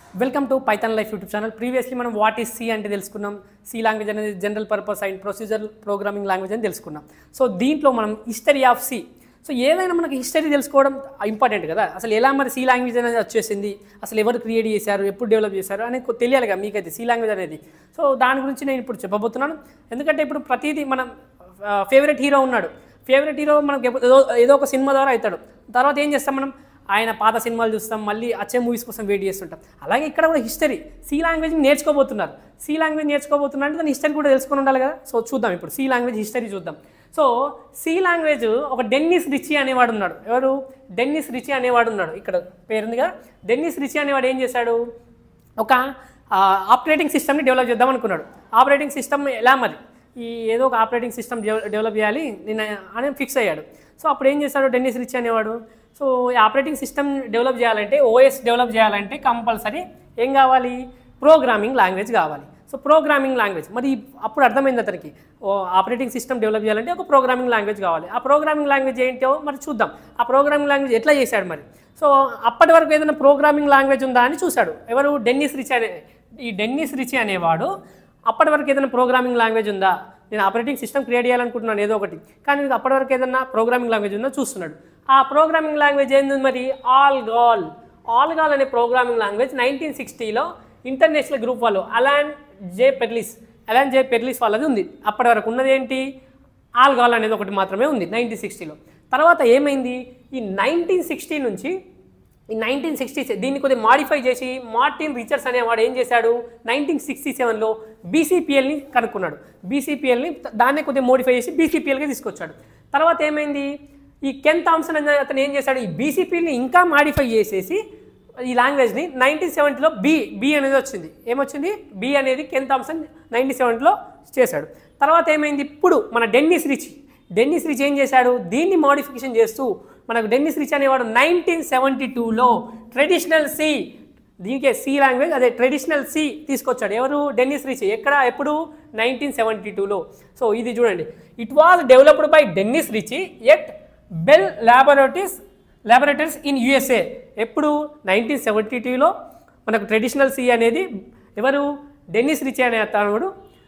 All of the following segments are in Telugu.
welcome to Python life YouTube channel previously మనం వాట్ ఈస్ సి అంటే తెలుసుకున్నాం సి లాంగ్వేజ్ అనేది general purpose and procedure programming language అని తెలుసుకున్నాం సో దీంట్లో మనం హిస్టరీ ఆఫ్ సి సో ఏదైనా మనకి హిస్టరీ తెలుసుకోవడం ఇంపార్టెంట్ కదా అసలు ఎలా మరి సి లాంగ్వేజ్ అనేది వచ్చేసింది అసలు ఎవరు క్రియేట్ చేశారు ఎప్పుడు డెవలప్ చేశారు అనేది కొ- తెలియాలి కదా మీకైతే సి లాంగ్వేజ్ అనేది సో దాని గురించి నేను ఇప్పుడు చెప్పబోతున్నాను ఎందుకంటే ఇప్పుడు ప్రతిదీ మనం ఫేవరెట్ హీరో ఉన్నాడు ఫేవరెట్ హీరో మనకి ఎప్పుడు- ఏదో ఏదో ఒక సినిమా ద్వారా అవుతాడు తర్వాత ఏం చేస్తాం మనం ఆయన పాత సినిమాలు చూస్తాం మళ్ళీ వచ్చే మూవీస్ కోసం వెయిట్ చేస్తుంటాం అలాగే ఇక్కడ కూడా హిస్టరీ సి లాంగ్వేజ్ నేర్చుకోబోతున్నారు సి లాంగ్వేజ్ నేర్చుకోబోతున్నారు అంటే దాని హిస్టరీ కూడా తెలుసుకొని ఉండాలి కదా సో చూద్దాం ఇప్పుడు సి లాంగ్వేజ్ హిస్టరీ చూద్దాం సో సి లాంగ్వేజ్ ఒక డెన్నిస్ రిచి అనేవాడు ఉన్నాడు ఎవరు డెన్నిస్ రిచి అనేవాడు ఉన్నాడు ఇక్కడ పేరుంది కదా డెన్నిస్ రిచి అనేవాడు ఏం చేశాడు ఒక ఆపరేటింగ్ సిస్టమ్ని డెవలప్ చేద్దాం అనుకున్నాడు ఆపరేటింగ్ సిస్టమ్ ఎలా మరి ఈ ఏదో ఒక ఆపరేటింగ్ సిస్టమ్ డెవలప్ చేయాలి నేను అని ఫిక్స్ అయ్యాడు సో అప్పుడు ఏం చేశాడు డెన్నిస్ రిచ్ అనేవాడు సో ఈ ఆపరేటింగ్ సిస్టమ్ డెవలప్ చేయాలంటే ఓఎస్ డెవలప్ చేయాలంటే కంపల్సరీ ఏం కావాలి ప్రోగ్రామింగ్ లాంగ్వేజ్ కావాలి సో ప్రోగ్రామింగ్ లాంగ్వేజ్ మరి అప్పుడు అర్థమైంది అతనికి ఓ ఆపరేటింగ్ సిస్టమ్ డెవలప్ చేయాలంటే ఒక ప్రోగ్రామింగ్ లాంగ్వేజ్ కావాలి ఆ ప్రోగ్రామింగ్ లాంగ్వేజ్ ఏంటో మరి చూద్దాం ఆ ప్రోగ్రామింగ్ లాంగ్వేజ్ ఎట్లా చేశాడు మరి సో అప్పటి వరకు ఏదైనా ప్రోగ్రామింగ్ లాంగ్వేజ్ ఉందా అని చూశాడు ఎవరు డెన్నిస్ రిచ్ అనే ఈ డెన్నిస్ రిచ్ అనేవాడు అప్పటి వరకు ఏదైనా ప్రోగ్రామింగ్ లాంగ్వేజ్ ఉందా నేను ఆపరేటింగ్ సిస్టమ్ క్రియేట్ చేయాలనుకుంటున్నాను ఏదో ఒకటి కానీ మీకు అప్పటి వరకు ఏదైనా ప్రోగ్రామింగ్ లాంగ్వేజ్ ఉందో చూస్తున్నాడు ఆ ప్రోగ్రామింగ్ లాంగ్వేజ్ ఏంది మరి ఆల్ గాల్ ఆల్ గాల్ అనే ప్రోగ్రామింగ్ లాంగ్వేజ్ నైన్టీన్ సిక్స్టీలో ఇంటర్నేషనల్ గ్రూప్ వాళ్ళు అలాన్ జే పెర్లిస్ అలాన్ జే పెర్లిస్ వాళ్ళది ఉంది అప్పటి వరకు ఉన్నది ఏంటి ఆల్ గాల్ అనేది ఒకటి మాత్రమే ఉంది నైన్టీన్ సిక్స్టీలో తర్వాత ఏమైంది ఈ నైన్టీన్ సిక్స్టీ నుంచి ఈ నైన్టీన్ సిక్స్టీ దీన్ని కొద్దిగా మాడిఫై చేసి మార్టిన్ రిచర్స్ అనేవాడు ఏం చేశాడు నైన్టీన్ సిక్స్టీ సెవెన్లో బీసీపీఎల్ని కనుక్కున్నాడు బీసీపీఎల్ని దాన్నే కొద్దిగా మోడిఫై చేసి బీసీపీఎల్గా తీసుకొచ్చాడు తర్వాత ఏమైంది ఈ కెన్ థామ్సన్ అనే అతను ఏం చేశాడు ఈ బీసీపీఎల్ని ఇంకా మాడిఫై చేసేసి ఈ లాంగ్వేజ్ని నైన్టీన్ సెవెంటీలో బి బి అనేది వచ్చింది ఏమొచ్చింది బి అనేది కెన్ థామ్సన్ నైన్టీన్ సెవెంటీలో చేశాడు తర్వాత ఏమైంది ఇప్పుడు మన డెన్నిస్ రిచ్ డెన్నిస్ రిచ్ ఏం చేశాడు దీన్ని మోడిఫికేషన్ చేస్తూ మనకు డెన్నిస్ రిచ్ అనేవాడు నైన్టీన్ సెవెంటీ టూలో ట్రెడిషనల్ సి దీనికే సి లాంగ్వేజ్ అదే ట్రెడిషనల్ సి తీసుకొచ్చాడు ఎవరు డెన్నిస్ రిచ్ ఎక్కడ ఎప్పుడు నైన్టీన్ సెవెంటీ టూలో సో ఇది చూడండి it was developed by Dennis Ritchie at Bell laboratories laboratories in USA ఎప్పుడు నైన్టీన్ సెవెంటీ టూలో మనకు ట్రెడిషనల్ సి అనేది ఎవరు డెన్నిస్ రిచ్ అనే అతనుడు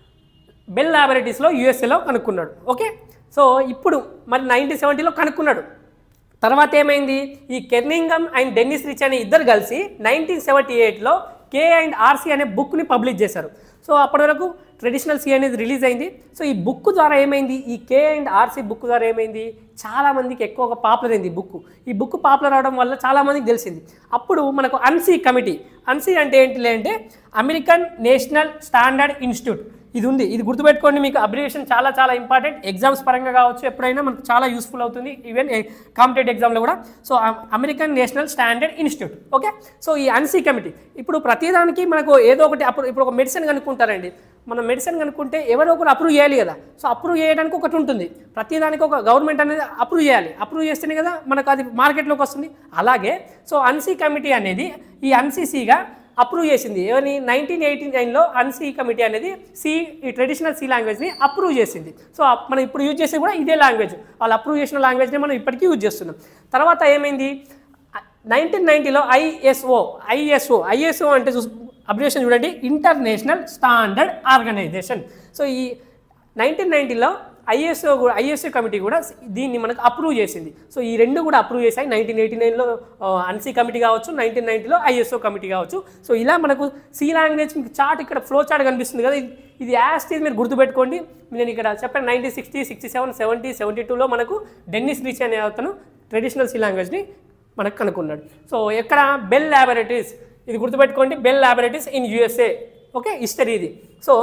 బెల్ ల్యాబొరేటరీస్లో యూఎస్ఏలో కనుక్కున్నాడు ఓకే సో ఇప్పుడు మరి నైన్టీన్ సెవెంటీలో కనుక్కున్నాడు తర్వాత ఏమైంది ఈ కెర్నింగమ్ అండ్ డెన్నిస్ రిచ్ అనే ఇద్దరు కలిసి నైన్టీన్ సెవెంటీ ఎయిట్లో కే అండ్ ఆర్సీ అనే బుక్ని పబ్లిష్ చేశారు సో అప్పటి వరకు ట్రెడిషనల్ సి అనేది రిలీజ్ అయింది సో ఈ బుక్ ద్వారా ఏమైంది ఈ కే అండ్ ఆర్సీ బుక్ ద్వారా ఏమైంది చాలా మందికి ఎక్కువగా పాపులర్ అయింది ఈ బుక్ ఈ బుక్ పాపులర్ అవడం వల్ల చాలా మందికి తెలిసింది అప్పుడు మనకు అన్సీ కమిటీ అన్సీ అంటే ఏంటి అంటే అమెరికన్ నేషనల్ స్టాండర్డ్ ఇన్స్టిట్యూట్ ఇది ఉంది ఇది గుర్తుపెట్టుకోండి మీకు అబ్రివేషన్ చాలా చాలా ఇంపార్టెంట్ ఎగ్జామ్స్ పరంగా కావచ్చు ఎప్పుడైనా మనకు చాలా యూస్ఫుల్ అవుతుంది ఈవెన్ కాంపిటేటివ్ ఎగ్జామ్లో కూడా so American National Standard Institute okay so ఈ అన్సీ కమిటీ ఇప్పుడు ప్రతిదానికి మనకు ఏదో ఒకటి అప్పుడు ఇప్పుడు ఒక మెడిసిన్ కనుక్కుంటారండి మనం మెడిసిన్ కనుక్కుంటే ఎవరో ఒకరు అప్రూవ్ చేయాలి కదా సో అప్రూవ్ చేయడానికి ఒకటి ఉంటుంది ప్రతిదానికి ఒక గవర్నమెంట్ అనేది అప్రూవ్ చేయాలి అప్రూవ్ చేస్తేనే కదా మనకు అది మార్కెట్లోకి వస్తుంది అలాగే సో అన్సీ కమిటీ అనేది ఈ అన్సీసీగా అప్రూవ్ చేసింది ఎవరిని నైన్టీన్ ఎయిటీ నైన్లో అన్సీ కమిటీ అనేది సి ఈ ట్రెడిషనల్ సి లాంగ్వేజ్ని అప్రూవ్ చేసింది సో అప్- మనం ఇప్పుడు యూజ్ చేసేది కూడా ఇదే లాంగ్వేజ్ వాళ్ళు అప్రూవ్ చేసిన లాంగ్వేజ్ని మనం ఇప్పటికీ యూజ్ చేస్తున్నాం తర్వాత ఏమైంది నైన్టీన్ నైన్టీలో ఐఎస్ఓ ఐఎస్ఓ ఐఎస్ఓ అంటే చూస్ అబ్రివేషన్ చూడండి ఇంటర్నేషనల్ స్టాండర్డ్ ఆర్గనైజేషన్ సో ఈ నైన్టీన్ నైన్టీలో ఐఎస్ఓ కూడా ఐఎస్ఓ కమిటీ కూడా దీన్ని మనకు అప్రూవ్ చేసింది సో ఈ రెండు కూడా అప్రూవ్ చేశాయి నైన్టీన్ ఎయిటీ నైన్లో అన్సీ కమిటీ కావచ్చు నైన్టీన్ నైన్టీలో ఐఎస్ఓ కమిటీ కావచ్చు సో ఇలా మనకు సి లాంగ్వేజ్ మీకు చార్ట్ ఇక్కడ ఫ్లో చార్ట్ కనిపిస్తుంది కదా ఇది- ఇది యాస్టీజ్ మీరు గుర్తుపెట్టుకోండి నేను ఇక్కడ చెప్పాను nineteen sixty sixty seven seventy seventy టూలో మనకు డెన్నిస్ రిచ్ అనే అతను ట్రెడిషనల్ సి లాంగ్వేజ్ని మనకు కనుక్కున్నాడు సో ఎక్కడ బెల్ ల్యాబొరేటరీస్ ఇది గుర్తుపెట్టుకోండి Bell laboratories in USA okay history ఇది so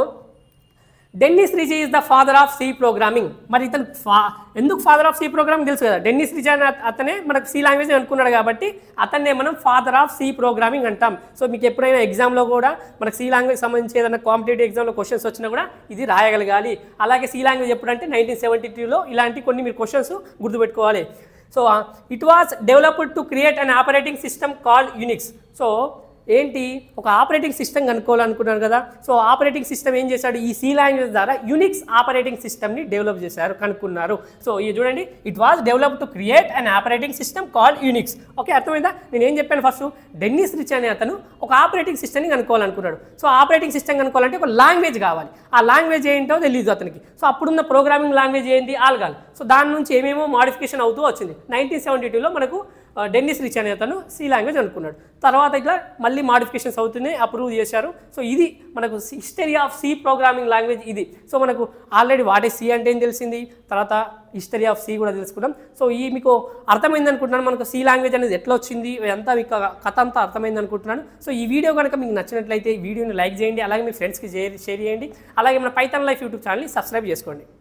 Dennis Ritchie is the father of C programming మరి ఇతను ఫా ఎందుకు ఫాదర్ ఆఫ్ సి ప్రోగ్రామింగ్ తెలుసు కదా డెన్నిస్ రిచ్ అనే అత- అతనే మనకు సి లాంగ్వేజ్ అనుకున్నాడు కాబట్టి అతన్నే మనం ఫాదర్ ఆఫ్ సి ప్రోగ్రామింగ్ అంటాం సో మీకు ఎప్పుడైనా ఎగ్జామ్లో కూడా మనకు సి లాంగ్వేజ్ సంబంధించి ఏదైనా కాంపిటేటివ్ ఎగ్జామ్లో క్వశ్చన్స్ వచ్చినా కూడా ఇది రాయగలగాలి అలాగే సి లాంగ్వేజ్ ఎప్పుడంటే నైన్టీన్ సెవెంటీ టూలో ఇలాంటి కొన్ని మీరు క్వశ్చన్స్ గుర్తుపెట్టుకోవాలి so it was developed to create an operating system called Unix so ఏంటి ఒక ఆపరేటింగ్ సిస్టమ్ కనుక్కోవాలనుకున్నారు కదా సో ఆపరేటింగ్ సిస్టమ్ ఏం చేశాడు ఈ సి లాంగ్వేజ్ ద్వారా యునిక్స్ ఆపరేటింగ్ సిస్టమ్ని డెవలప్ చేశారు కనుక్కున్నారు సో ఇది చూడండి it was develop to create an operating system called Unix okay అర్థమైందా నేను ఏం చెప్పాను ఫస్ట్ డెన్నిస్ రిచ్ అనే అతను ఒక ఆపరేటింగ్ సిస్టమ్ని కనుక్కోవాలనుకున్నాడు సో ఆపరేటింగ్ సిస్టమ్ కనుక్కోవాలంటే ఒక లాంగ్వేజ్ కావాలి ఆ లాంగ్వేజ్ ఏంటో తెలియదు అతనికి సో అప్పుడున్న ప్రోగ్రామింగ్ లాంగ్వేజ్ ఏంటి ఆల్గాల్ సో దాని నుంచి ఏమేమో మాడిఫికేషన్ అవుతూ వచ్చింది నైన్టీన్ సెవెంటీ టూలో మనకు ఆ, డెన్నిస్ రిచ్ అనే అతను సి లాంగ్వేజ్ అనుకున్నాడు తర్వాత ఇట్లా మళ్ళీ మాడిఫికేషన్స్ అవుతున్నాయి అప్రూవ్ చేశారు సో ఇది మనకు history of C programming language ఇది సో మనకు ఆల్రెడీ వాటే సి అంటే ఏం తెలిసింది తర్వాత హిస్టరీ ఆఫ్ సి కూడా తెలుసుకున్నాం సో ఈ మీకు అర్థమైంది అనుకుంటున్నాను మనకు సి లాంగ్వేజ్ అనేది ఎట్లా వచ్చింది అంతా మీకు ఆ కథ అంతా అర్థమైంది అనుకుంటున్నాను సో ఈ వీడియో కనుక మీకు నచ్చినట్లయితే ఈ వీడియోని లైక్ చేయండి అలాగే మీ ఫ్రెండ్స్కి షేర్ షేర్ చేయండి అలాగే మన పైథాన్ లైఫ్ యూట్యూబ్ ఛానల్ని సబ్స్క్రైబ్ చేసుకోండి